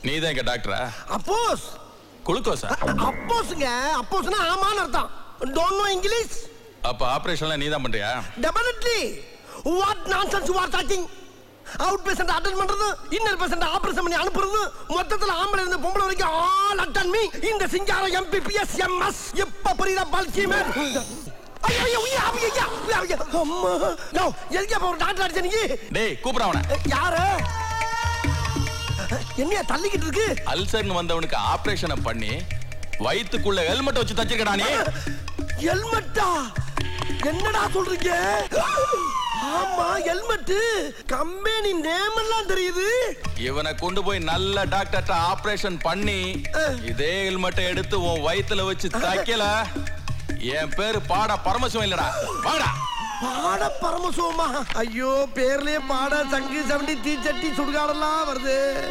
நீ தான் எங்க டாக்டரா அப்போஸ் குளுக்கோஸா அப்போஸ்ங்க அப்போஸ்னா ஆமான்னு அர்த்தம் டோன்ட் நோ இங்கிலீஷ் அப்ப ஆபரேஷன்லாம் நீ தான் பண்றியா definitely what nonsense you are talking out patient attend பண்றது இன்னர் பேஷண்ட் ஆபரேஷன் பண்ணி அனுப்புறது மொத்தத்துல ஆம்பளை இருந்து பொம்பளை வரைக்கும் ஆல் அட்டன் மீ இந்த சிங்காரம் எம்பிபிஎஸ் எம்எஸ் எப்ப புரியுதா பல்கி மேன் ஐயோ ஐயோ ஐயோ, ஐயோ, ஐயோ, ஐயோ, அம்மா யோ எதுக்கு அப்ப ஒரு டாக்டர் அடிச்ச நீ டேய் கூப்பிட அவன யாரு என்னையா தள்ளிக்கிட்டு இருக்கு அல்சர்னு வந்தவனுக்கு ஆபரேஷனை பண்ணி வயித்துக்குள்ள ஹெல்மெட் வச்சு தச்சிருக்கடா நீ ஹெல்மெட்டா என்னடா சொல்றீங்க ஆமா ஹெல்மெட் கம்பெனி நேம் எல்லாம் தெரியுது இவனை கொண்டு போய் நல்ல டாக்டர்ட்ட ஆபரேஷன் பண்ணி இதே ஹெல்மெட்டை எடுத்து உன் வயித்துல வச்சு தைக்கல என் பேரு பாட பரமசிவம் இல்லடா வாடா பாட பரமசோமா ஐயோ பேர்லயே பாட சங்கு சவண்டி தீச்சட்டி சுடுகாடெல்லாம் வருது